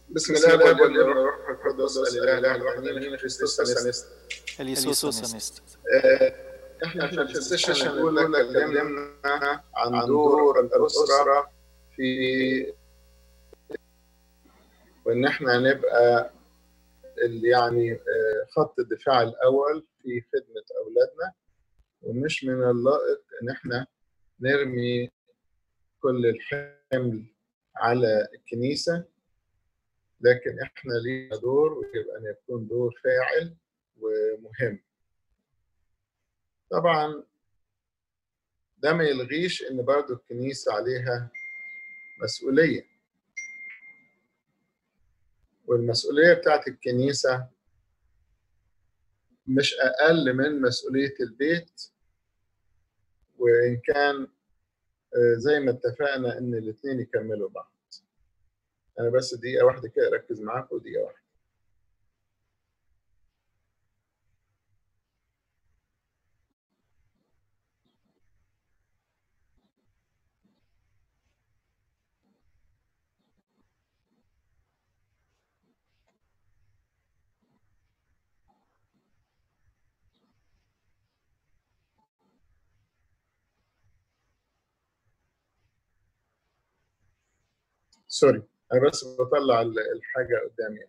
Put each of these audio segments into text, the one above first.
بسم الله والابن والروح القدس الاله الاله الواحد امين خريستوس انست اليسوس انست احنا في السيشن الاولى اتكلمنا عن دور الاسره في وان احنا نبقى اللي يعني خط الدفاع الاول في خدمه اولادنا ومش من اللائق ان احنا نرمي كل الحمل على الكنيسه لكن احنا لينا دور ويجب ان يكون دور فاعل ومهم طبعا ده ما يلغيش ان برضو الكنيسه عليها مسؤوليه والمسؤوليه بتاعت الكنيسه مش اقل من مسؤوليه البيت وان كان زي ما اتفقنا ان الاثنين يكملوا بعض انا بس دقيقه واحده كده اركز معاكم دقيقه واحده سوري انا بس بطلع الحاجه قدامي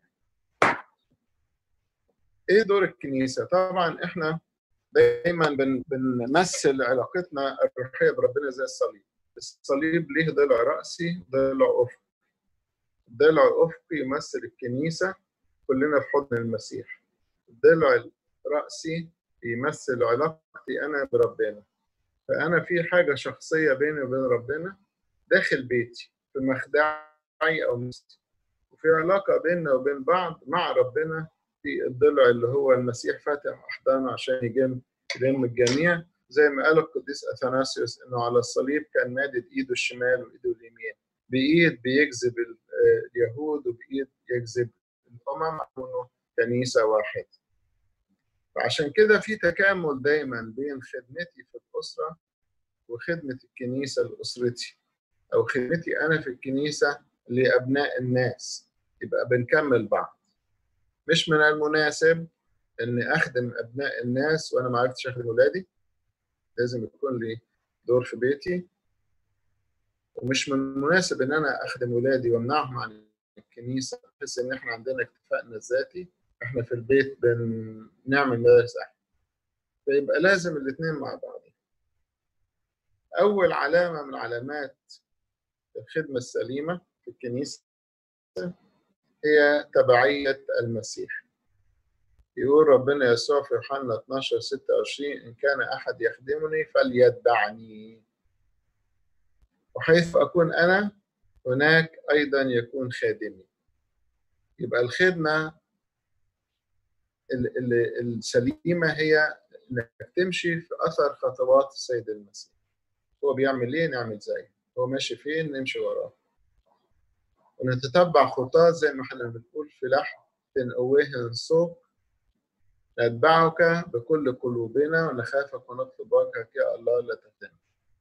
ايه دور الكنيسه طبعا احنا دايما بن بنمثل علاقتنا الروحيه بربنا زي الصليب الصليب ليه ضلع راسي ضلع افقي الضلع الافقي يمثل الكنيسه كلنا في حضن المسيح الضلع الراسي يمثل علاقتي انا بربنا فانا في حاجه شخصيه بيني وبين ربنا داخل بيتي في مخدعي او مستي وفي علاقه بيننا وبين بعض مع ربنا في الضلع اللي هو المسيح فاتح احضانه عشان يجم يلم الجميع زي ما قال القديس اثناسيوس انه على الصليب كان مادد ايده الشمال وايده اليمين بايد بيجذب اليهود وبايد يجذب الامم كونوا كنيسه واحده فعشان كده في تكامل دايما بين خدمتي في الاسره وخدمه الكنيسه لاسرتي او خدمتي انا في الكنيسه لابناء الناس يبقى بنكمل بعض مش من المناسب اني اخدم ابناء الناس وانا ما عرفتش اخدم ولادي لازم يكون لي دور في بيتي ومش من المناسب ان انا اخدم ولادي وامنعهم عن الكنيسه بحيث ان احنا عندنا اكتفائنا الذاتي احنا في البيت بنعمل مدارس احنا فيبقى لازم الاثنين مع بعض اول علامه من علامات الخدمة السليمة في الكنيسة هي تبعية المسيح يقول ربنا يسوع في يوحنا 12 26 إن كان أحد يخدمني فليتبعني وحيث أكون أنا هناك أيضا يكون خادمي يبقى الخدمة السليمة هي إنك تمشي في أثر خطوات السيد المسيح هو بيعمل إيه نعمل زيه هو ماشي فين نمشي وراه ونتتبع خطاه زي ما احنا بنقول في لحن تنقوه سوق نتبعك بكل قلوبنا ونخافك ونطلب وجهك يا الله لا تهتم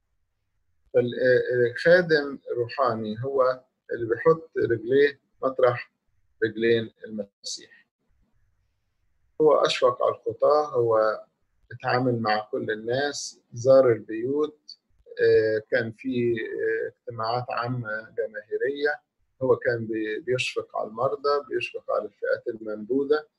فالخادم الروحاني هو اللي بيحط رجليه مطرح رجلين المسيح هو أشفق على الخطاة هو اتعامل مع كل الناس زار البيوت كان في اجتماعات عامة جماهيرية هو كان بيشفق على المرضى بيشفق على الفئات المنبوذة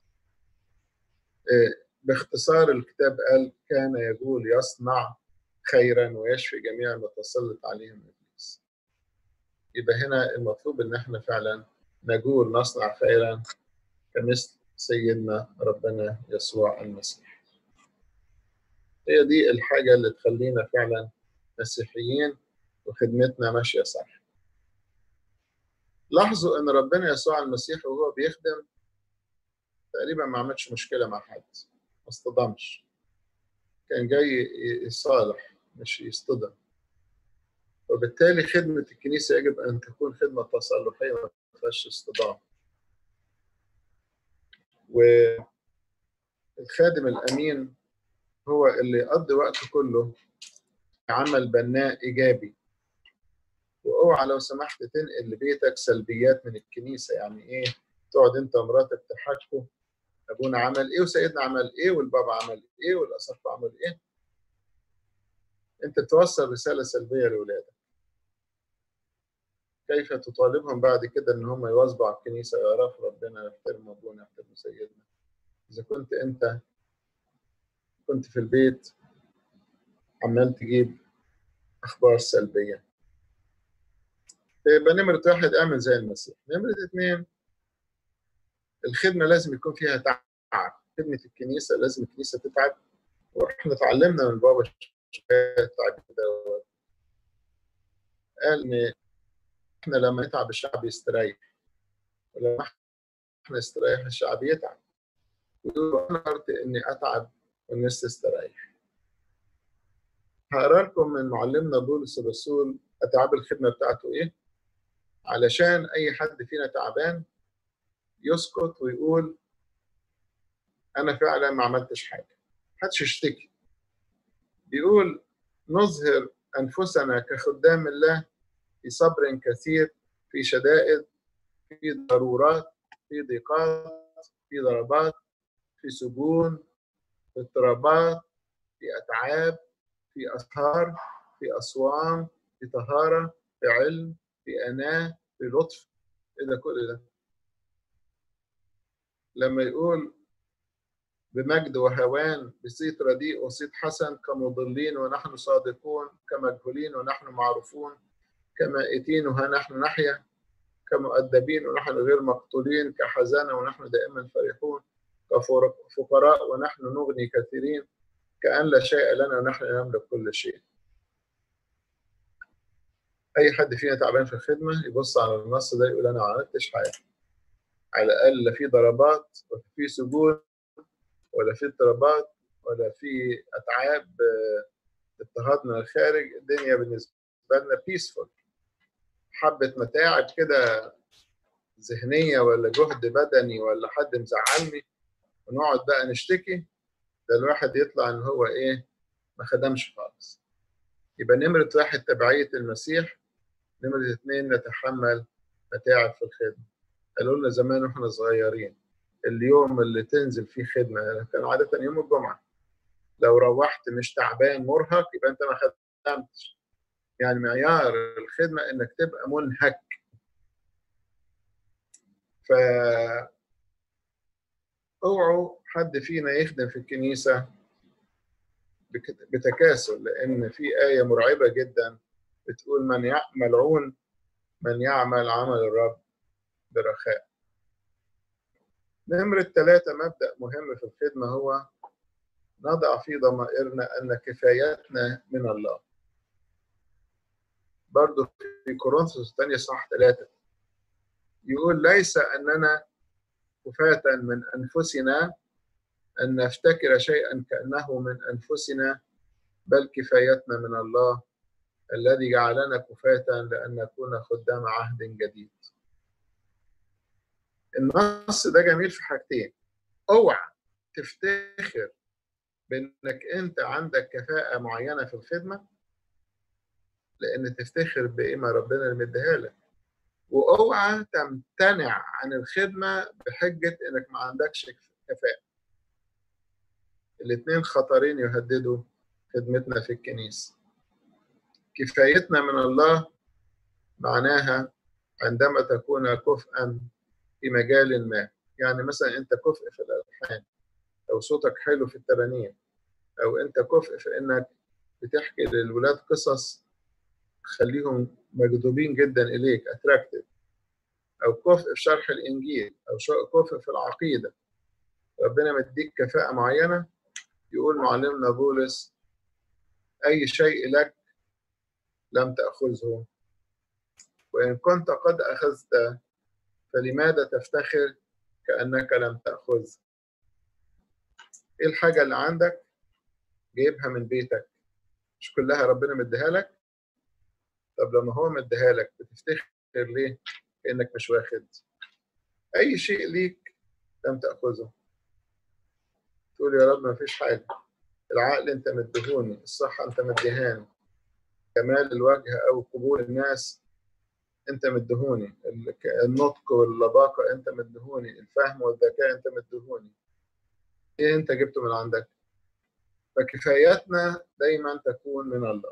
باختصار الكتاب قال كان يقول يصنع خيرا ويشفي جميع المتسلط عليهم ابليس يبقى هنا المطلوب ان احنا فعلا نقول نصنع خيرا كمثل سيدنا ربنا يسوع المسيح هي دي الحاجة اللي تخلينا فعلا مسيحيين وخدمتنا ماشيه صح. لاحظوا ان ربنا يسوع المسيح وهو بيخدم تقريبا ما عملش مشكله مع حد ما اصطدمش كان جاي يصالح مش يصطدم وبالتالي خدمة الكنيسة يجب أن تكون خدمة تصالحية ما فيهاش اصطدام والخادم الأمين هو اللي يقضي وقته كله عمل بناء إيجابي واوعى لو سمحت تنقل لبيتك سلبيات من الكنيسه يعني ايه تقعد انت ومراتك تحكوا ابونا عمل ايه وسيدنا عمل ايه والبابا عمل ايه والاسقف عمل ايه انت توصل رساله سلبيه لاولادك كيف تطالبهم بعد كده ان هم يواظبوا على الكنيسه ويعرفوا ربنا يحترموا ابونا يحترموا سيدنا اذا كنت انت كنت في البيت عمال تجيب اخبار سلبيه يبقى نمرة واحد اعمل زي المسيح نمرة اثنين الخدمة لازم يكون فيها تعب خدمة الكنيسة لازم الكنيسة تتعب واحنا اتعلمنا من بابا تعب كده قال ان احنا لما نتعب الشعب يستريح ولما احنا نستريح الشعب يتعب ويقول انا قررت اني اتعب والناس تستريح هقرا لكم من معلمنا بولس الرسول اتعاب الخدمه بتاعته ايه علشان اي حد فينا تعبان يسكت ويقول انا فعلا ما عملتش حاجه محدش يشتكي بيقول نظهر انفسنا كخدام الله في صبر كثير في شدائد في ضرورات في ضيقات في ضربات في سجون في اضطرابات في اتعاب في اسهار في اصوام في طهاره في علم في اناه في لطف ايه ده كل ده لما يقول بمجد وهوان بصيت رديء وصيت حسن كمضلين ونحن صادقون كمجهولين ونحن معروفون كمائتين وها نحن نحيا كمؤدبين ونحن غير مقتولين كحزانة ونحن دائما فرحون كفقراء ونحن نغني كثيرين كأن لا شيء لنا ونحن نملك كل شيء أي حد فينا تعبان في الخدمة يبص على النص ده يقول أنا ما عملتش حاجة على الأقل لا في ضربات ولا في سجون ولا في اضطرابات ولا في أتعاب اضطهاد من الخارج الدنيا بالنسبة لنا بيسفول حبة متاعب كده ذهنية ولا جهد بدني ولا حد مزعلني ونقعد بقى نشتكي ده الواحد يطلع ان هو ايه ما خدمش خالص يبقى نمرة واحد تبعية المسيح نمرة اتنين نتحمل متاعب في الخدمة قالوا لنا زمان واحنا صغيرين اليوم اللي تنزل فيه خدمة كان عادة يوم الجمعة لو روحت مش تعبان مرهق يبقى انت ما خدمتش يعني معيار الخدمة انك تبقى منهك ف اوعوا حد فينا يخدم في الكنيسة بتكاسل لأن في آية مرعبة جدا بتقول من يعمل من يعمل عمل الرب برخاء نمرة ثلاثة مبدأ مهم في الخدمة هو نضع في ضمائرنا أن كفايتنا من الله برضو في كورنثوس الثانية صح ثلاثة يقول ليس أننا كفاة من أنفسنا أن نفتكر شيئا كأنه من أنفسنا بل كفايتنا من الله الذي جعلنا كفاة لأن نكون خدام عهد جديد النص ده جميل في حاجتين اوعى تفتخر بانك انت عندك كفاءة معينة في الخدمة لان تفتخر بقيمة ربنا اللي مديها لك واوعى تمتنع عن الخدمة بحجة انك ما عندكش كفاءة الاثنين خطرين يهددوا خدمتنا في الكنيسة كفايتنا من الله معناها عندما تكون كفءا في مجال ما يعني مثلا انت كفء في الالحان او صوتك حلو في الترانيم او انت كفء في انك بتحكي للولاد قصص تخليهم مجذوبين جدا اليك اتراكتيف او كفء في شرح الانجيل او كفء في العقيده ربنا مديك كفاءه معينه يقول معلمنا بولس اي شيء لك لم تاخذه وان كنت قد اخذت فلماذا تفتخر كانك لم تاخذ ايه الحاجه اللي عندك جايبها من بيتك مش كلها ربنا مديها لك طب لما هو مديها لك بتفتخر ليه كانك مش واخد اي شيء ليك لم تاخذه تقول يا رب ما فيش حاجه العقل انت مديهوني الصحه انت مديهاني كمال الوجه او قبول الناس انت مدهوني النطق واللباقه انت مدهوني الفهم والذكاء انت مدهوني ايه انت جبته من عندك فكفاياتنا دايما تكون من الله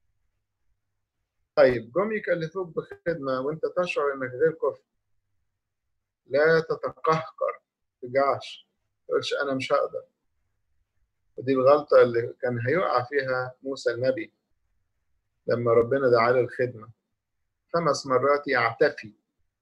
طيب جم يكلفوك بخدمه وانت تشعر انك غير كفء لا تتقهقر تجعش تقولش انا مش هقدر ودي الغلطه اللي كان هيقع فيها موسى النبي لما ربنا دعا له الخدمه خمس مرات يعتفي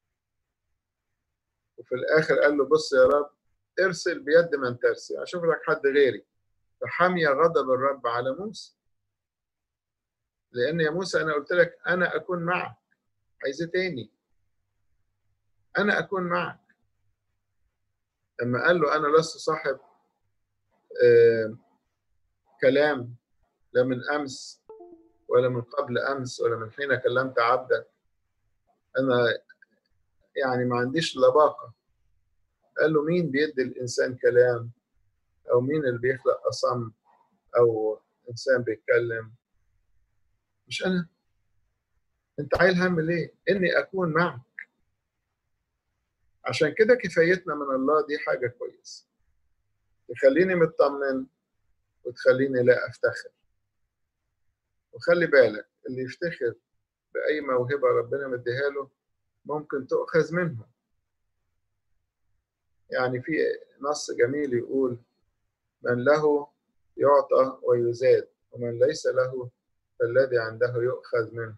وفي الاخر قال له بص يا رب ارسل بيد من ترسل اشوف لك حد غيري فحمي غضب الرب على موسى لان يا موسى انا قلت لك انا اكون معك عايز تاني انا اكون معك لما قال له انا لست صاحب آه كلام لا من امس ولا من قبل امس ولا من حين كلمت عبدك انا يعني ما عنديش لباقه قال له مين بيدي الانسان كلام او مين اللي بيخلق اصم او انسان بيتكلم مش انا انت عايل هم ليه اني اكون معك عشان كده كفايتنا من الله دي حاجه كويسه تخليني مطمن وتخليني لا افتخر وخلي بالك اللي يفتخر باي موهبه ربنا مديها له ممكن تؤخذ منه يعني في نص جميل يقول من له يعطى ويزاد ومن ليس له فالذي عنده يؤخذ منه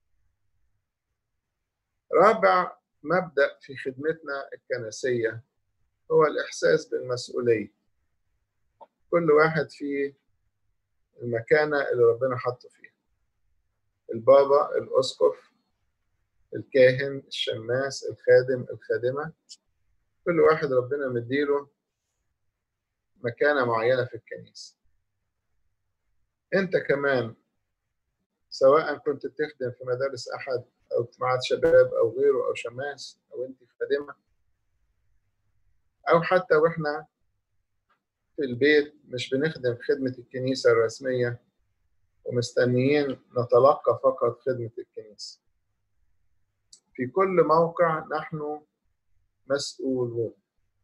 رابع مبدأ في خدمتنا الكنسية هو الإحساس بالمسؤولية كل واحد في المكانة اللي ربنا حطه فيها البابا الأسقف الكاهن الشماس الخادم الخادمة كل واحد ربنا مديله مكانة معينة في الكنيسة أنت كمان سواء كنت بتخدم في مدارس أحد أو اجتماعات شباب أو غيره أو شماس أو أنت خادمة أو حتى وإحنا في البيت مش بنخدم خدمة الكنيسة الرسمية ومستنيين نتلقى فقط خدمة الكنيسة في كل موقع نحن مسؤولون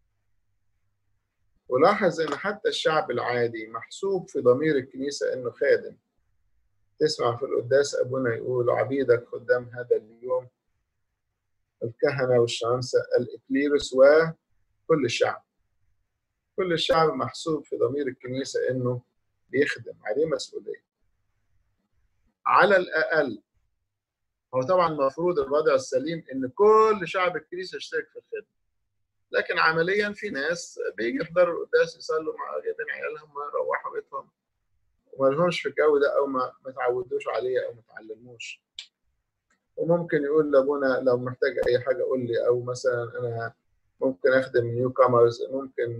ولاحظ ان حتى الشعب العادي محسوب في ضمير الكنيسه انه خادم تسمع في القداس ابونا يقول عبيدك قدام هذا اليوم الكهنه والشمامسه الاكليروس وكل الشعب كل الشعب محسوب في ضمير الكنيسه انه بيخدم عليه مسؤوليه على الاقل هو طبعا المفروض الوضع السليم ان كل شعب الكنيسه يشترك في الخدمه لكن عمليا في ناس بيجي يحضروا القداس يصلوا مع جايبين عيالهم ويروحوا بيتهم وما لهمش في الجو ده او ما ما تعودوش عليه او ما تعلموش وممكن يقول لابونا لو محتاج اي حاجه قول لي او مثلا انا ممكن اخدم نيو كامرز ممكن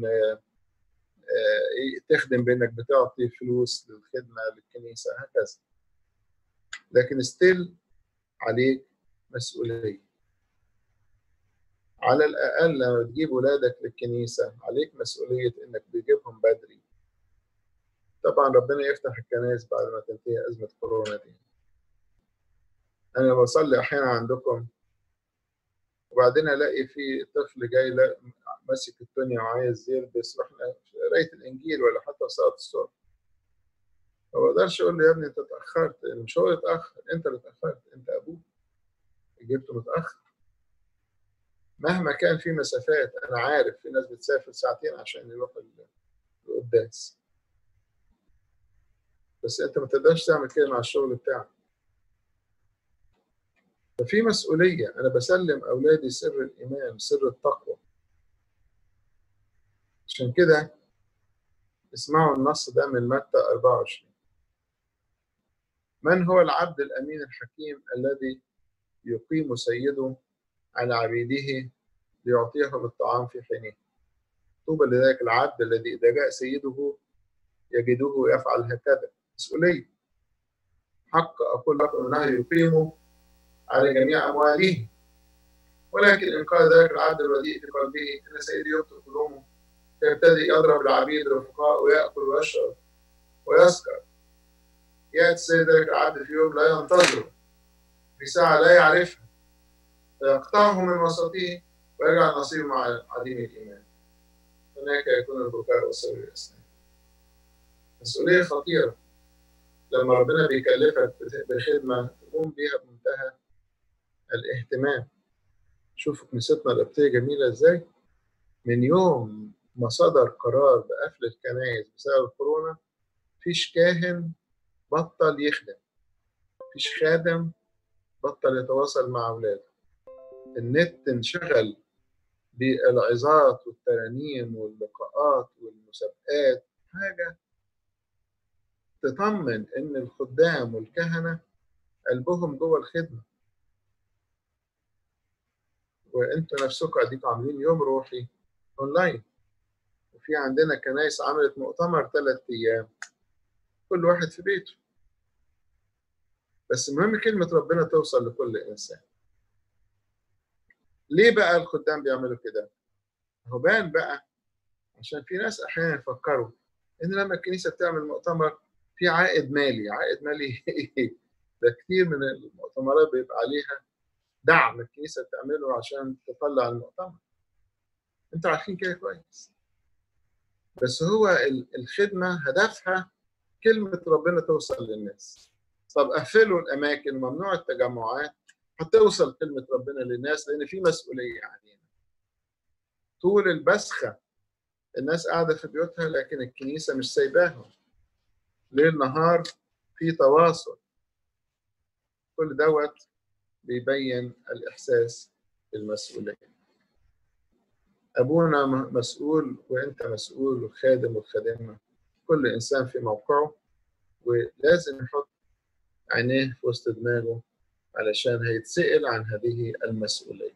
تخدم بانك بتعطي فلوس للخدمه للكنيسه هكذا لكن ستيل عليك مسؤوليه على الأقل لما تجيب ولادك للكنيسة عليك مسؤولية إنك تجيبهم بدري طبعا ربنا يفتح الكنائس بعد ما تنتهي أزمة كورونا دي أنا بصلي أحيانا عندكم وبعدين ألاقي في طفل جاي ماسك الدنيا وعايز يلبس وإحنا في قراية الإنجيل ولا حتى في صلاة الصبح ما بقدرش أقول له يا ابني أنت اتأخرت مش هو اتأخر أنت اللي اتأخرت أنت أبوه جبته متأخر مهما كان في مسافات انا عارف في ناس بتسافر ساعتين عشان يروحوا القداس بس انت ما تقدرش تعمل كده مع الشغل بتاعك ففي مسؤولية أنا بسلم أولادي سر الإيمان سر التقوى عشان كده اسمعوا النص ده من متى 24 من هو العبد الأمين الحكيم الذي يقيم سيده على عبيده ليعطيهم الطعام في حينه طوبى لذلك العبد الذي إذا جاء سيده يجده يفعل هكذا مسؤولية حق أقول لكم أنه يقيم على جميع أمواله ولكن إن قال ذلك العبد الرديء في قلبه إن سيدي يبطل قدومه فيبتدي يضرب العبيد الرفقاء ويأكل ويشرب ويسكر يأتي سيد ذلك العبد في يوم لا ينتظره في ساعة لا يعرفها فيقطعه من وسطه ويجعل نصيب مع عديم الإيمان هناك يكون البكاء والسر الأسنان مسؤولية خطيرة لما ربنا بيكلفك بخدمة تقوم بيها بمنتهى الاهتمام شوفوا كنيستنا القبطية جميلة ازاي من يوم ما صدر قرار بقفل الكنائس بسبب كورونا مفيش كاهن بطل يخدم مفيش خادم بطل يتواصل مع أولاده النت انشغل بالعظات والترانيم واللقاءات والمسابقات حاجة تطمن إن الخدام والكهنة قلبهم جوه الخدمة وانتوا نفسكم اديكم عاملين يوم روحي اونلاين وفي عندنا كنايس عملت مؤتمر ثلاث ايام كل واحد في بيته بس المهم كلمة ربنا توصل لكل إنسان ليه بقى الخدام بيعملوا كده؟ هو بان بقى عشان في ناس أحيانا يفكروا إن لما الكنيسة بتعمل مؤتمر في عائد مالي، عائد مالي ده كتير من المؤتمرات بيبقى عليها دعم الكنيسة بتعمله عشان تطلع المؤتمر. أنتوا عارفين كده كويس. بس هو الخدمة هدفها كلمة ربنا توصل للناس. طب قفلوا الأماكن ممنوع التجمعات هتوصل كلمة ربنا للناس لأن في مسؤولية علينا. طول البسخة الناس قاعدة في بيوتها لكن الكنيسة مش سايباهم. ليل نهار في تواصل. كل دوت بيبين الإحساس بالمسؤولية. أبونا مسؤول وأنت مسؤول والخادم والخادمة كل إنسان في موقعه ولازم يحط عينيه في وسط دماغه علشان هيتسأل عن هذه المسؤولية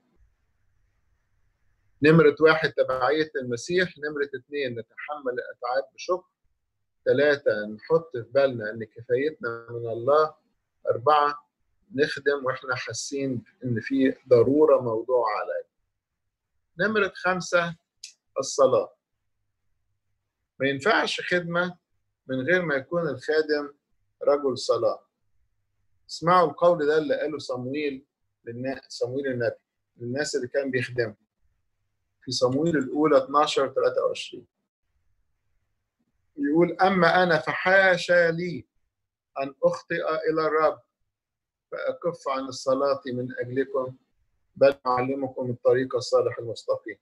نمرة واحد تبعية المسيح نمرة اثنين نتحمل الأتعاب بشكر ثلاثة نحط في بالنا أن كفايتنا من الله أربعة نخدم وإحنا حاسين إن في ضرورة موضوع علينا نمرة خمسة الصلاة ما ينفعش خدمة من غير ما يكون الخادم رجل صلاة اسمعوا القول ده اللي قاله صمويل للناس صمويل النبي للناس اللي كان بيخدمهم في صمويل الأولى 12 23 يقول أما أنا فحاشا لي أن أخطئ إلى الرب فأكف عن الصلاة من أجلكم بل أعلمكم الطريق الصالح المستقيم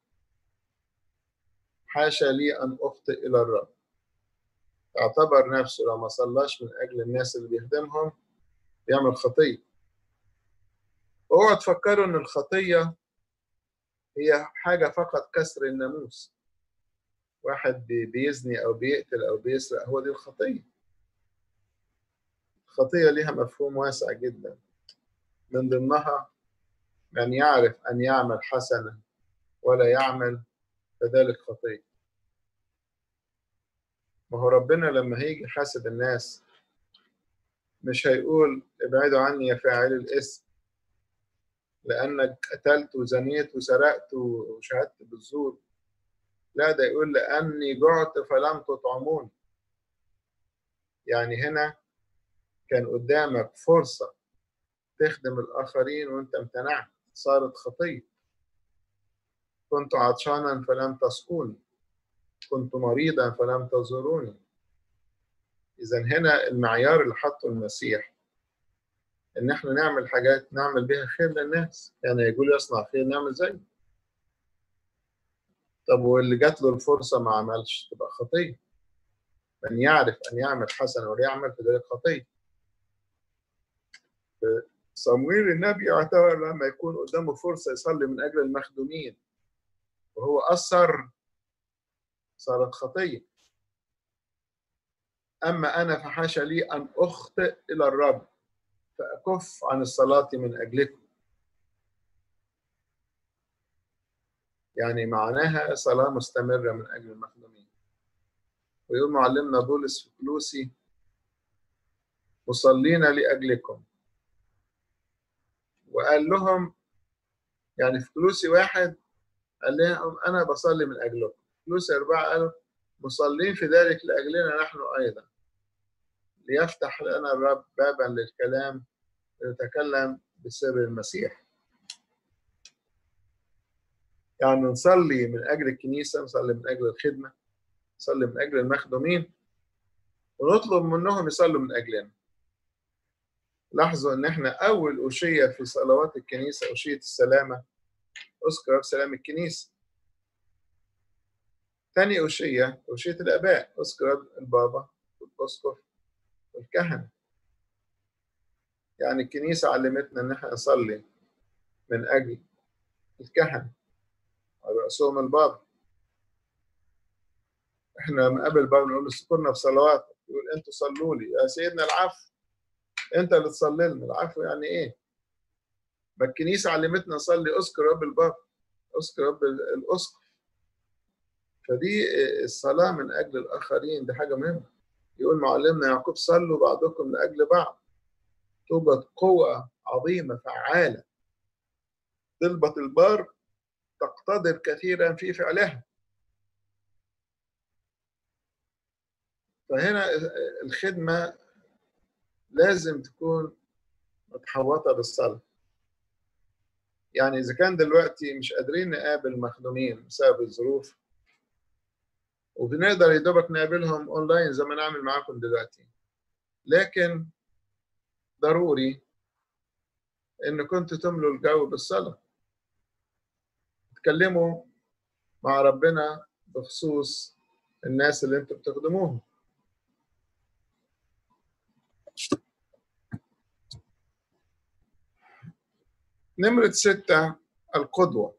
حاشا لي أن أخطئ إلى الرب اعتبر نفسه لو ما صلاش من أجل الناس اللي بيخدمهم يعمل خطية اوعوا تفكروا إن الخطية هي حاجة فقط كسر الناموس واحد بيزني أو بيقتل أو بيسرق هو دي الخطية الخطية لها مفهوم واسع جدا من ضمنها من يعرف أن يعمل حسنا ولا يعمل فذلك خطية ما هو ربنا لما هيجي حاسب الناس مش هيقول ابعدوا عني يا فاعل الاسم لأنك قتلت وزنيت وسرقت وشهدت بالزور لا ده يقول لأني جعت فلم تطعموني يعني هنا كان قدامك فرصة تخدم الآخرين وأنت امتنعت صارت خطية كنت عطشانا فلم تسقوني كنت مريضا فلم تزوروني إذا هنا المعيار اللي حطه المسيح إن إحنا نعمل حاجات نعمل بها خير للناس يعني يقول يصنع خير نعمل زيه طب واللي جات له الفرصة ما عملش تبقى خطية من يعرف أن يعمل حسنا ولا يعمل فذلك خطية صمويل النبي اعتبر لما يكون قدامه فرصة يصلي من أجل المخدومين وهو أثر صارت خطية أما أنا فحاشا لي أن أخطئ إلى الرب فأكف عن الصلاة من أجلكم يعني معناها صلاة مستمرة من أجل المخدومين ويقول معلمنا بولس في كلوسي مصلين لأجلكم وقال لهم يعني في كلوسي واحد قال لهم أنا بصلي من أجلكم كلوسي أربعة قالوا مصلين في ذلك لأجلنا نحن أيضا ليفتح لنا الرب بابا للكلام لنتكلم بسر المسيح يعني نصلي من أجل الكنيسة نصلي من أجل الخدمة نصلي من أجل المخدومين ونطلب منهم يصلوا من أجلنا لاحظوا إن إحنا أول أوشية في صلوات الكنيسة أوشية السلامة أذكر سلام الكنيسة ثاني أوشية أوشية الآباء أذكر البابا والأسقف والكهنة يعني الكنيسة علمتنا إن إحنا نصلي من أجل الكهنة على رأسهم البابا إحنا من قبل البابا نقول اذكرنا في صلواتك يقول أنتوا صلوا لي يا سيدنا العفو أنت اللي تصلي لنا العفو يعني إيه؟ ما الكنيسة علمتنا نصلي اذكر رب البابا اذكر رب الأسقف فدي الصلاة من أجل الآخرين دي حاجة مهمة يقول معلمنا يعقوب صلوا بعضكم لأجل بعض توجد قوة عظيمة فعالة ضلبة البار تقتدر كثيرا في فعلها فهنا الخدمة لازم تكون متحوطة بالصلاة يعني إذا كان دلوقتي مش قادرين نقابل مخدومين بسبب الظروف وبنقدر يدوبك نقابلهم اونلاين زي ما نعمل معاكم دلوقتي لكن ضروري ان كنتوا تملوا الجو بالصلاه تكلموا مع ربنا بخصوص الناس اللي انتوا بتخدموهم نمرة ستة القدوة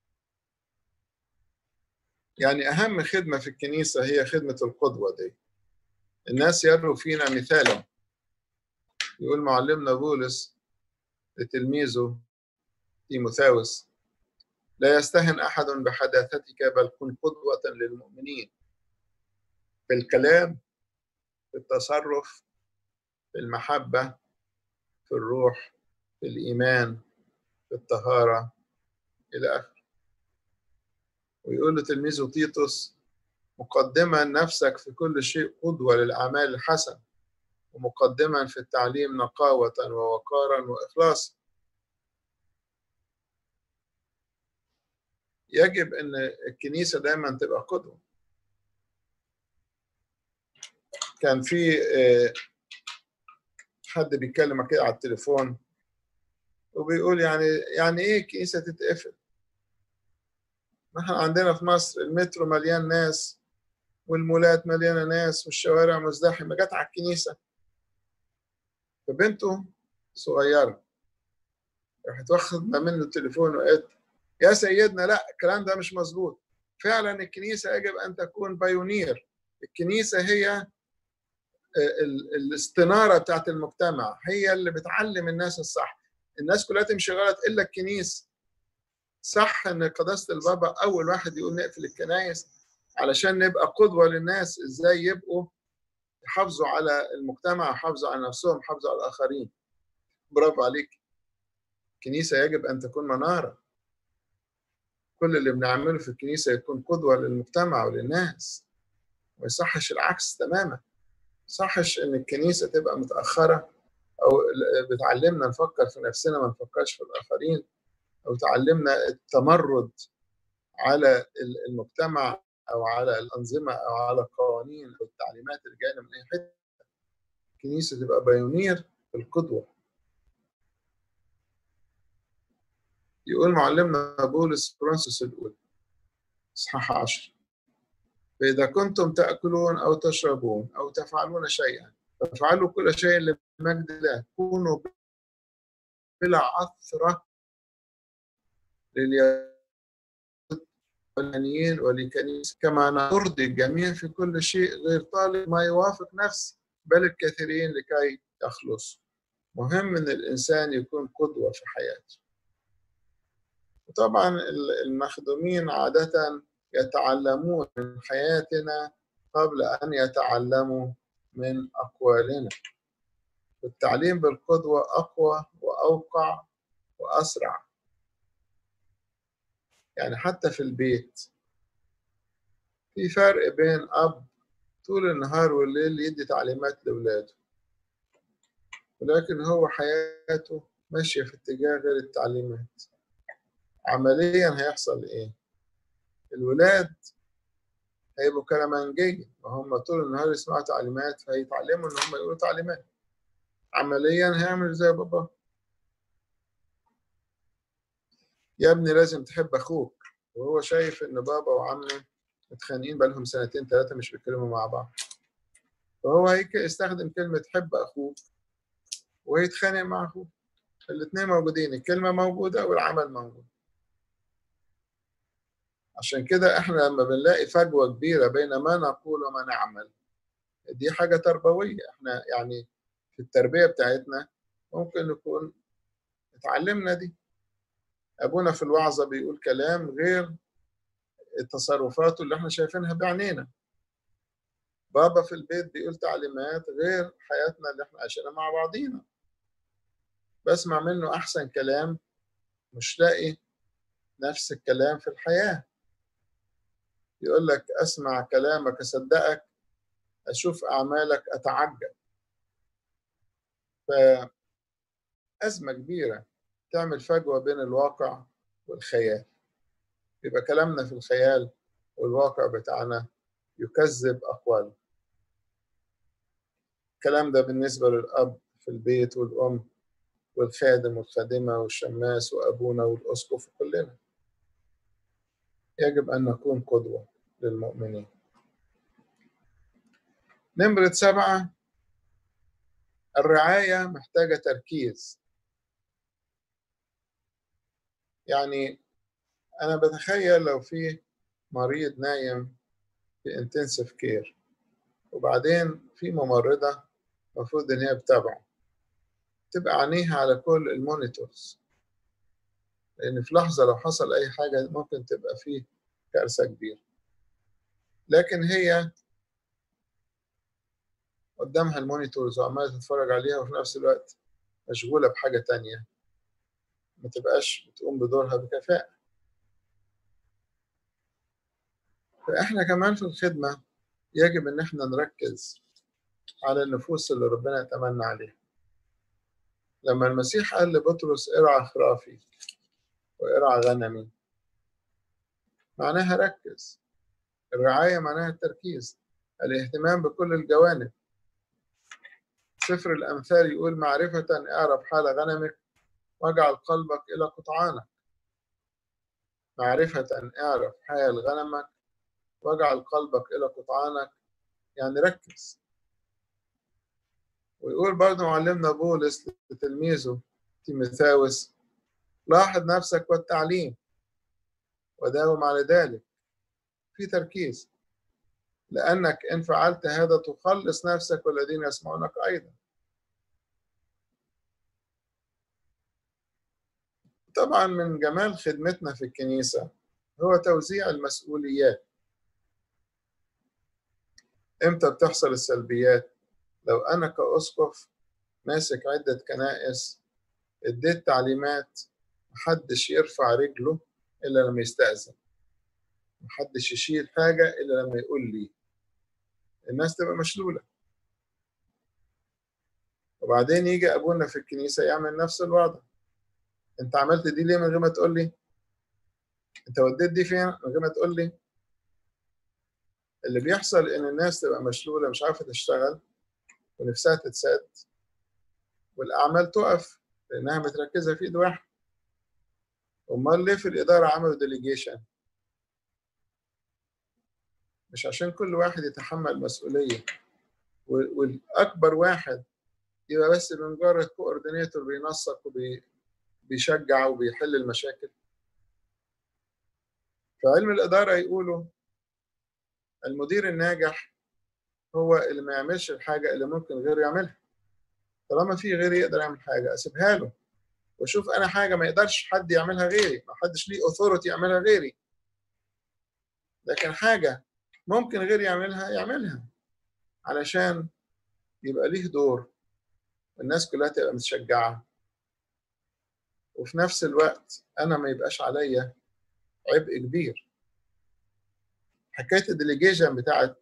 يعني أهم خدمة في الكنيسة هي خدمة القدوة دي الناس يروا فينا مثالا يقول معلمنا بولس لتلميذه تيموثاوس لا يستهن أحد بحداثتك بل كن قدوة للمؤمنين في الكلام في التصرف في المحبة في الروح في الإيمان في الطهارة إلى آخره ويقول لتلميذه تيتوس مقدما نفسك في كل شيء قدوة للأعمال الحسنة ومقدما في التعليم نقاوة ووقارا وإخلاصا يجب أن الكنيسة دايما تبقى قدوة كان في حد بيتكلم كده على التليفون وبيقول يعني يعني ايه الكنيسه تتقفل؟ احنا عندنا في مصر المترو مليان ناس والمولات مليانه ناس والشوارع مزدحمه جت على الكنيسه فبنته صغيره راحت واخده منه التليفون وقالت يا سيدنا لا الكلام ده مش مظبوط فعلا الكنيسه يجب ان تكون بايونير الكنيسه هي الاستناره بتاعت المجتمع هي اللي بتعلم الناس الصح الناس كلها تمشي غلط الا الكنيسه صح ان قداسه البابا اول واحد يقول نقفل الكنايس علشان نبقى قدوه للناس ازاي يبقوا يحافظوا على المجتمع يحافظوا على نفسهم يحافظوا على الاخرين برافو عليك الكنيسه يجب ان تكون مناره كل اللي بنعمله في الكنيسه يكون قدوه للمجتمع وللناس ما يصحش العكس تماما صحش ان الكنيسه تبقى متاخره او بتعلمنا نفكر في نفسنا ما نفكرش في الاخرين او تعلمنا التمرد على المجتمع او على الانظمه او على القوانين او التعليمات اللي جايه من اي حته الكنيسه تبقى بايونير في القدوه يقول معلمنا بولس فرانسيس الاولى اصحاح 10 فاذا كنتم تاكلون او تشربون او تفعلون شيئا فافعلوا كل شيء لمجد الله كونوا بلا عثرة لليهود واليونانيين ولكنيسة كما نرضي الجميع في كل شيء غير طالب ما يوافق نفس بل الكثيرين لكي يخلصوا مهم ان الانسان يكون قدوة في حياته وطبعا المخدومين عادة يتعلمون من حياتنا قبل ان يتعلموا من أقوالنا والتعليم بالقدوة أقوى وأوقع وأسرع يعني حتى في البيت في فرق بين أب طول النهار والليل يدي تعليمات لأولاده ولكن هو حياته ماشية في اتجاه غير التعليمات عمليا هيحصل إيه؟ الولاد هيبقوا كلامنجية وهم طول النهار يسمعوا تعليمات فهيتعلموا إن هم يقولوا تعليمات عمليا هيعمل زي بابا يا ابني لازم تحب أخوك وهو شايف إن بابا وعمه متخانقين بقالهم سنتين ثلاثة مش بيتكلموا مع بعض فهو هيك يستخدم كلمة حب أخوك ويتخانق مع أخوه الاثنين موجودين الكلمة موجودة والعمل موجود عشان كده احنا لما بنلاقي فجوة كبيرة بين ما نقول وما نعمل دي حاجة تربوية احنا يعني في التربية بتاعتنا ممكن نكون اتعلمنا دي أبونا في الوعظة بيقول كلام غير التصرفات اللي احنا شايفينها بعينينا بابا في البيت بيقول تعليمات غير حياتنا اللي احنا عايشينها مع بعضينا بسمع منه أحسن كلام مش لاقي نفس الكلام في الحياة يقول لك أسمع كلامك أصدقك أشوف أعمالك أتعجب فأزمة كبيرة تعمل فجوة بين الواقع والخيال يبقى كلامنا في الخيال والواقع بتاعنا يكذب أقواله الكلام ده بالنسبة للأب في البيت والأم والخادم والخادمة والشماس وأبونا والأسقف وكلنا يجب أن نكون قدوة للمؤمنين نمرة سبعة الرعاية محتاجة تركيز يعني أنا بتخيل لو في مريض نايم في انتنسيف كير وبعدين في ممرضة المفروض إن هي بتابعه تبقى عينيها على كل المونيتورز لأن في لحظة لو حصل أي حاجة ممكن تبقى فيه كارثة كبيرة لكن هي قدامها المونيتورز وعمالة تتفرج عليها وفي نفس الوقت مشغولة بحاجة تانية ما تبقاش بتقوم بدورها بكفاءة فإحنا كمان في الخدمة يجب إن إحنا نركز على النفوس اللي ربنا يتمنى عليها لما المسيح قال لبطرس ارعى خرافي وارعى غنمي معناها ركز الرعاية معناها التركيز الاهتمام بكل الجوانب سفر الأمثال يقول معرفة اعرف حال غنمك واجعل قلبك إلى قطعانك معرفة اعرف حال غنمك واجعل قلبك إلى قطعانك يعني ركز ويقول برضه معلمنا بولس لتلميذه تيموثاوس لاحظ نفسك والتعليم وداوم على ذلك في تركيز لأنك إن فعلت هذا تخلص نفسك والذين يسمعونك أيضا طبعا من جمال خدمتنا في الكنيسة هو توزيع المسؤوليات امتى بتحصل السلبيات لو انا كاسقف ماسك عده كنائس اديت تعليمات محدش يرفع رجله الا لما يستاذن محدش يشيل حاجه الا لما يقول لي الناس تبقى مشلوله وبعدين يجي ابونا في الكنيسه يعمل نفس الوضع انت عملت دي ليه من غير ما تقول لي انت وديت دي فين من غير ما تقول لي اللي بيحصل ان الناس تبقى مشلوله مش عارفه تشتغل ونفسها تتسد والاعمال تقف لانها متركزه في ايد واحد امال ليه في الاداره عملوا ديليجيشن مش عشان كل واحد يتحمل مسؤوليه والاكبر واحد يبقى بس بمجرد كوردينيتور بينسق وبيشجع وبيحل المشاكل في علم الاداره يقولوا المدير الناجح هو اللي ما يعملش الحاجة اللي ممكن غيره يعملها طالما في غيري يقدر يعمل حاجة أسيبها له وأشوف أنا حاجة ما يقدرش حد يعملها غيري ما حدش ليه أثورتي يعملها غيري لكن حاجة ممكن غيري يعملها يعملها علشان يبقى ليه دور والناس كلها تبقى متشجعة وفي نفس الوقت أنا ما يبقاش عليا عبء كبير حكايه الديليجيشن بتاعت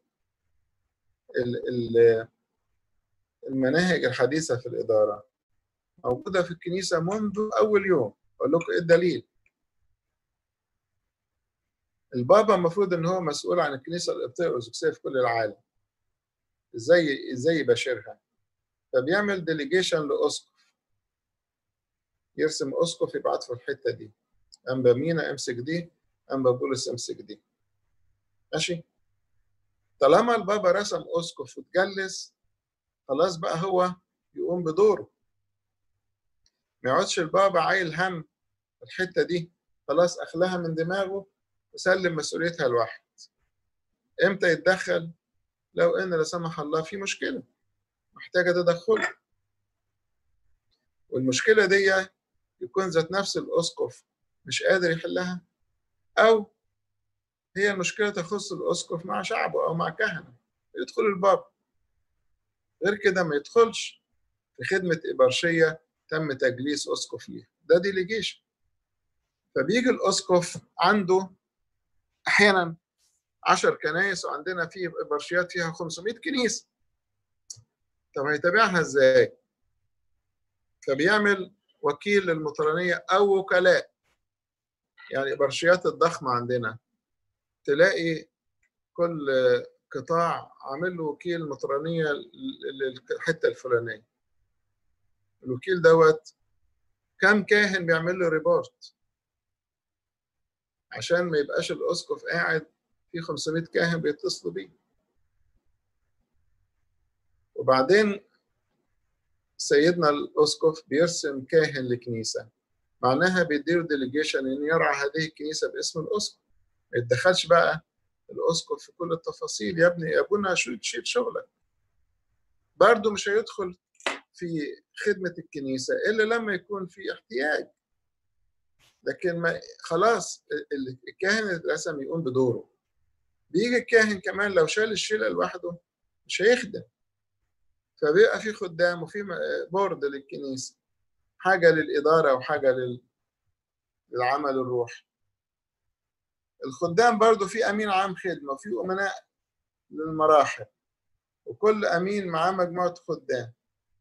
المناهج الحديثه في الاداره موجوده في الكنيسه منذ اول يوم اقول لكم ايه الدليل البابا المفروض ان هو مسؤول عن الكنيسه القبطيه الارثوذكسيه في كل العالم ازاي ازاي يباشرها فبيعمل ديليجيشن لاسقف يرسم اسقف يبعت في الحته دي انبا مينا امسك دي انبا بولس امسك دي ماشي طالما البابا رسم اسقف وتجلس خلاص بقى هو يقوم بدوره ما يقعدش البابا عايل هم الحته دي خلاص اخلاها من دماغه وسلم مسؤوليتها لواحد امتى يتدخل لو ان لا سمح الله في مشكله محتاجه تدخل والمشكله دي يكون ذات نفس الاسقف مش قادر يحلها او هي المشكله تخص الاسقف مع شعبه او مع كهنه يدخل الباب غير كده ما يدخلش في خدمه ابرشيه تم تجليس اسقف ليها ده ديليجيشن فبيجي الاسقف عنده احيانا 10 كنايس وعندنا في ابرشيات فيها 500 كنيسه طب هيتابعها ازاي؟ فبيعمل وكيل للمطرانيه او وكلاء يعني الابرشيات الضخمه عندنا تلاقي كل قطاع عامل له وكيل مطرانيه للحته الفلانيه الوكيل دوت كم كاهن بيعمل له ريبورت عشان ما يبقاش الاسقف قاعد في 500 كاهن بيتصلوا بيه وبعدين سيدنا الاسقف بيرسم كاهن لكنيسه معناها بيديله ديليجيشن ان يرعى هذه الكنيسه باسم الاسقف ما يتدخلش بقى الاسقف في كل التفاصيل يا ابني يا ابونا شو تشيل شغلك برضه مش هيدخل في خدمه الكنيسه الا لما يكون في احتياج لكن ما خلاص الكاهن الرسم يقوم بدوره بيجي الكاهن كمان لو شال الشيله لوحده مش هيخدم فبيبقى في خدام وفي بورد للكنيسه حاجه للاداره وحاجه للعمل الروحي الخدام برضو في امين عام خدمه وفي امناء للمراحل وكل امين معاه مجموعه خدام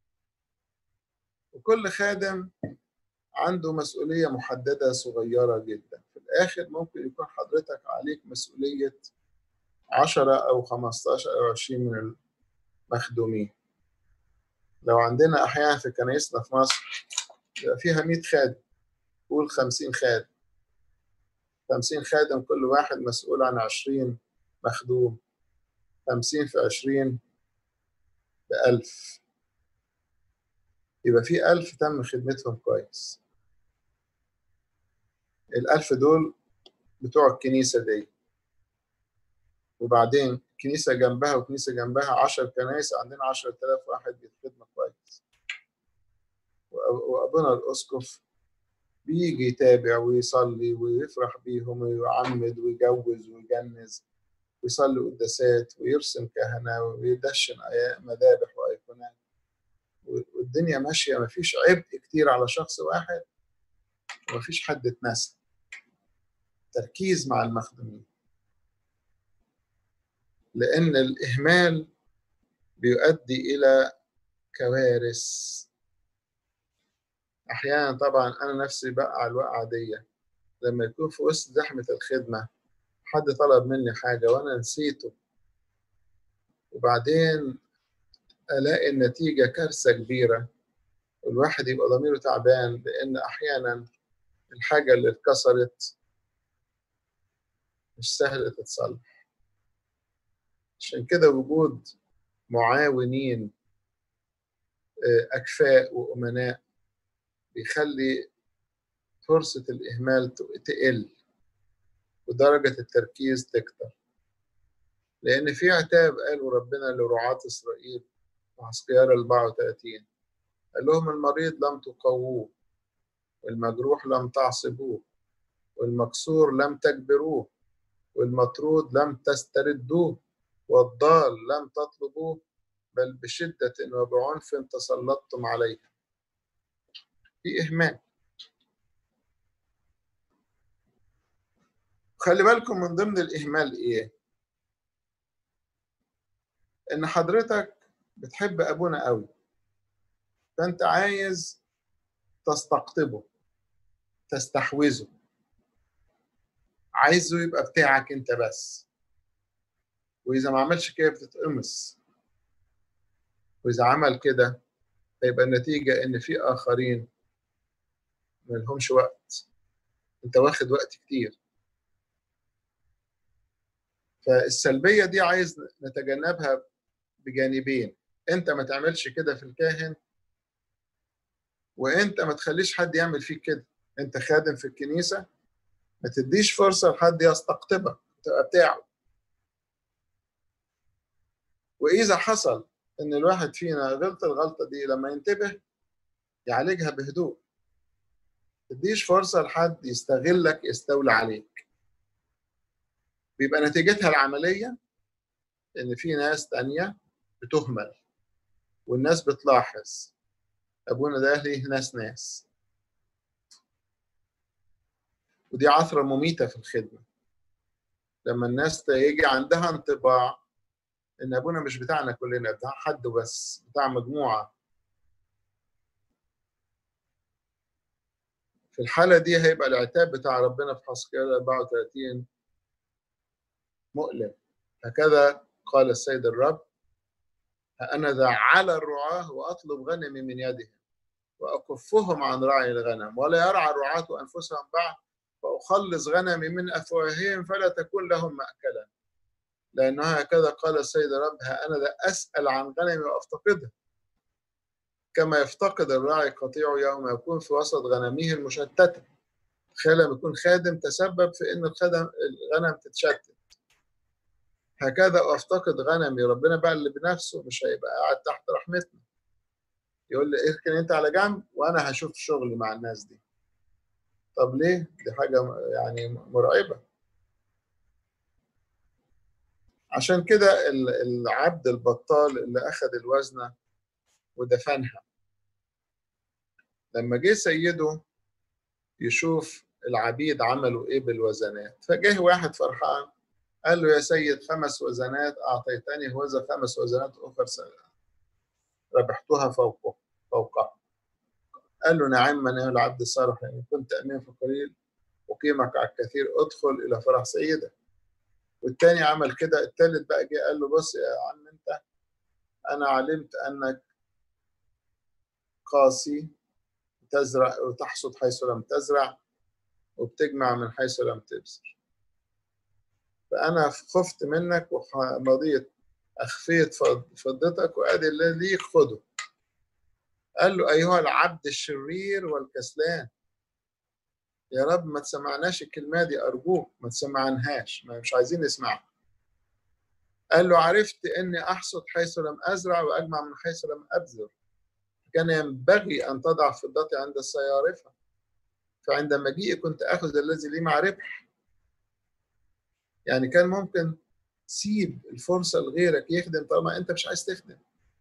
وكل خادم عنده مسؤوليه محدده صغيره جدا في الاخر ممكن يكون حضرتك عليك مسؤوليه 10 او 15 او 20 من المخدومين لو عندنا احيانا في كنايسنا في مصر يبقى فيها 100 خادم قول 50 خادم 50 خادم كل واحد مسؤول عن 20 مخدوم 50 في 20 ب 1000 يبقى في 1000 تم خدمتهم كويس ال1000 دول بتوع الكنيسة دي وبعدين كنيسة جنبها وكنيسة جنبها 10 كنايس عندنا 10000 واحد بيتخدموا كويس وأبونا الأسقف بيجي يتابع ويصلي ويفرح بيهم ويعمد ويجوز ويجنز ويصلي قداسات ويرسم كهنة ويدشن مذابح وأيقونات والدنيا ماشية مفيش عبء كتير على شخص واحد ومفيش حد اتنسى تركيز مع المخدومين لأن الإهمال بيؤدي إلى كوارث أحيانا طبعا أنا نفسي بقع الوقعة دي لما يكون في وسط زحمة الخدمة حد طلب مني حاجة وأنا نسيته وبعدين ألاقي النتيجة كارثة كبيرة والواحد يبقى ضميره تعبان لأن أحيانا الحاجة اللي اتكسرت مش سهل تتصلح عشان كده وجود معاونين أكفاء وأمناء بيخلي فرصة الإهمال تقل ودرجة التركيز تكتر لأن في عتاب قالوا ربنا لرعاة إسرائيل في حسقيال 34 قال لهم المريض لم تقووه والمجروح لم تعصبوه والمكسور لم تجبروه والمطرود لم تستردوه والضال لم تطلبوه بل بشدة وبعنف تسلطتم عليه في إهمال خلي بالكم من ضمن الإهمال إيه؟ إن حضرتك بتحب أبونا قوي فأنت عايز تستقطبه تستحوذه عايزه يبقى بتاعك انت بس واذا ما عملش كده بتتقمص واذا عمل كده هيبقى النتيجه ان في اخرين ما لهمش وقت انت واخد وقت كتير فالسلبيه دي عايز نتجنبها بجانبين انت ما تعملش كده في الكاهن وانت ما تخليش حد يعمل فيك كده انت خادم في الكنيسه ما تديش فرصه لحد يستقطبك تبقى بتاعه واذا حصل ان الواحد فينا غلط الغلطه دي لما ينتبه يعالجها بهدوء تديش فرصه لحد يستغلك يستولى عليك بيبقى نتيجتها العمليه ان في ناس تانية بتهمل والناس بتلاحظ ابونا ده ليه ناس ناس ودي عثرة مميتة في الخدمة لما الناس يجي عندها انطباع ان ابونا مش بتاعنا كلنا بتاع حد بس بتاع مجموعة في الحالة دي هيبقى العتاب بتاع ربنا في حسكيال 34 مؤلم هكذا قال السيد الرب أنا ذا على الرعاة وأطلب غنمي من يدهم وأكفهم عن رعي الغنم ولا يرعى الرعاة أنفسهم بعد فأخلص غنمي من أفواههم فلا تكون لهم مأكلا لأنه هكذا قال السيد الرب ها أنا ذا أسأل عن غنمي وأفتقدها كما يفتقد الراعي قطيعه يوم يكون في وسط غنمه المشتتة تخيل لما يكون خادم تسبب في ان الخدم الغنم تتشتت هكذا افتقد غنمي ربنا بقى اللي بنفسه مش هيبقى قاعد تحت رحمتنا يقول لي اركن انت على جنب وانا هشوف شغلي مع الناس دي طب ليه دي حاجه يعني مرعبه عشان كده العبد البطال اللي اخذ الوزنه ودفنها لما جه سيده يشوف العبيد عملوا ايه بالوزنات فجه واحد فرحان قال له يا سيد خمس وزنات اعطيتني هوذا خمس وزنات اخر ربحتها فوقه فوقها قال له نعم من هو العبد الصالح ان كنت امين في قليل اقيمك على الكثير ادخل الى فرح سيدك والتاني عمل كده التالت بقى جه قال له بص يا عم انت انا علمت انك قاسي تزرع وتحصد حيث لم تزرع وبتجمع من حيث لم تبذر فأنا خفت منك ومضيت أخفيت فضتك وأدي اللي ليك خده قال له أيها العبد الشرير والكسلان يا رب ما تسمعناش الكلمة دي أرجوك ما تسمعناهاش ما مش عايزين نسمعها قال له عرفت أني أحصد حيث لم أزرع وأجمع من حيث لم أبذر كان ينبغي أن تضع فضتي عند الصيارفة فعند مجيئي كنت أخذ الذي لي مع ربح يعني كان ممكن تسيب الفرصة لغيرك يخدم طالما أنت مش عايز تخدم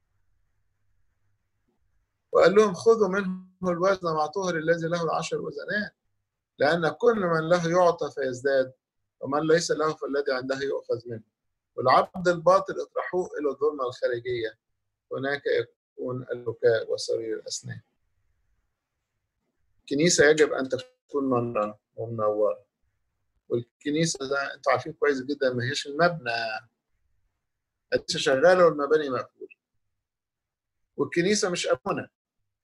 وقال لهم خذوا منه الوزن مع طهر الذي له العشر وزنات لأن كل من له يعطى فيزداد ومن ليس له فالذي عنده يؤخذ منه والعبد الباطل اطرحوه إلى الظلمة الخارجية هناك يكون البكاء وصرير الأسنان الكنيسة يجب أن تكون منورة ومنورة والكنيسة ده أنتوا عارفين كويس جدا ما هيش المبنى الكنيسة شغالة والمباني مقفولة والكنيسة مش أبونا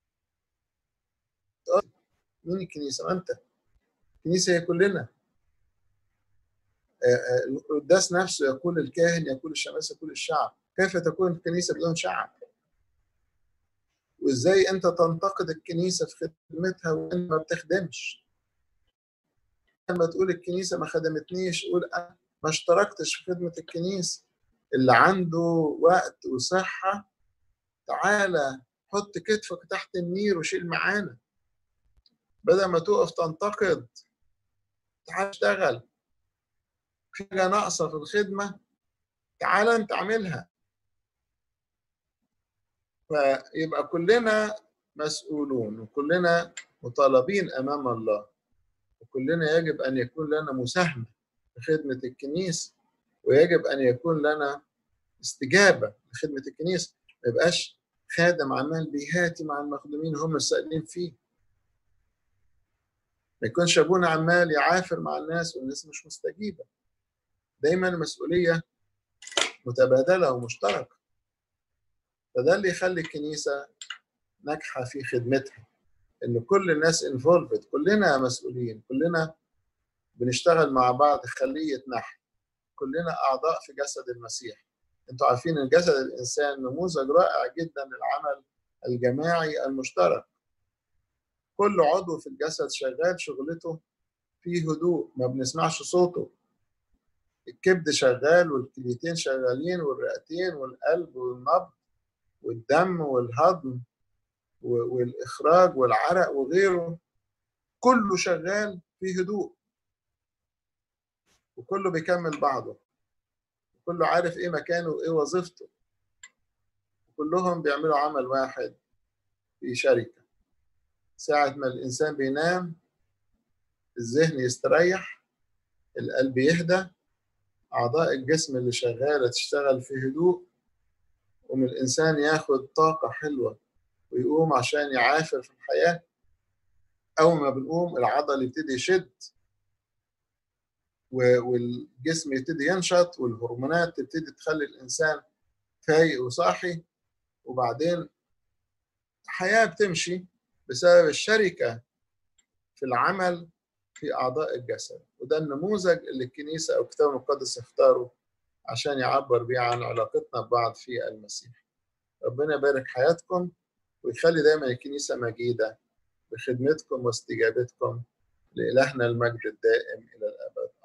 مين الكنيسة؟ ما أنت الكنيسة هي كلنا القداس نفسه يقول الكاهن يقول الشماس يقول الشعب كيف تكون الكنيسة بدون شعب؟ وازاي انت تنتقد الكنيسه في خدمتها وانت ما بتخدمش لما تقول الكنيسه ما خدمتنيش قول انا ما اشتركتش في خدمه الكنيسه اللي عنده وقت وصحه تعالى حط كتفك تحت النير وشيل معانا بدل ما تقف تنتقد تعال اشتغل في حاجه ناقصه في الخدمه تعالى انت اعملها فيبقى كلنا مسؤولون وكلنا مطالبين امام الله وكلنا يجب ان يكون لنا مساهمه في خدمه الكنيسه ويجب ان يكون لنا استجابه لخدمه الكنيسه ما يبقاش خادم عمال بيهاتي مع المخدومين هم السائلين فيه ما يكونش ابونا عمال يعافر مع الناس والناس مش مستجيبه دايما المسؤوليه متبادله ومشتركه فده اللي يخلي الكنيسه ناجحه في خدمتها ان كل الناس انفولفد كلنا مسؤولين كلنا بنشتغل مع بعض خليه نحل كلنا اعضاء في جسد المسيح انتوا عارفين ان جسد الانسان نموذج رائع جدا للعمل الجماعي المشترك كل عضو في الجسد شغال شغلته في هدوء ما بنسمعش صوته الكبد شغال والكليتين شغالين والرئتين والقلب والنبض والدم والهضم والاخراج والعرق وغيره كله شغال في هدوء وكله بيكمل بعضه كله عارف ايه مكانه وايه وظيفته كلهم بيعملوا عمل واحد في شركة ساعة ما الإنسان بينام الذهن يستريح القلب يهدى أعضاء الجسم اللي شغالة تشتغل في هدوء ومن الإنسان ياخد طاقة حلوة ويقوم عشان يعافر في الحياة أول ما بنقوم العضل يبتدي يشد والجسم يبتدي ينشط والهرمونات تبتدي تخلي الإنسان فايق وصاحي وبعدين الحياة بتمشي بسبب الشركة في العمل في أعضاء الجسد وده النموذج اللي الكنيسة أو الكتاب المقدس اختاره عشان يعبر بيه عن علاقتنا ببعض في المسيح ربنا يبارك حياتكم ويخلي دايما الكنيسة مجيدة بخدمتكم واستجابتكم لإلهنا المجد الدائم إلى الأبد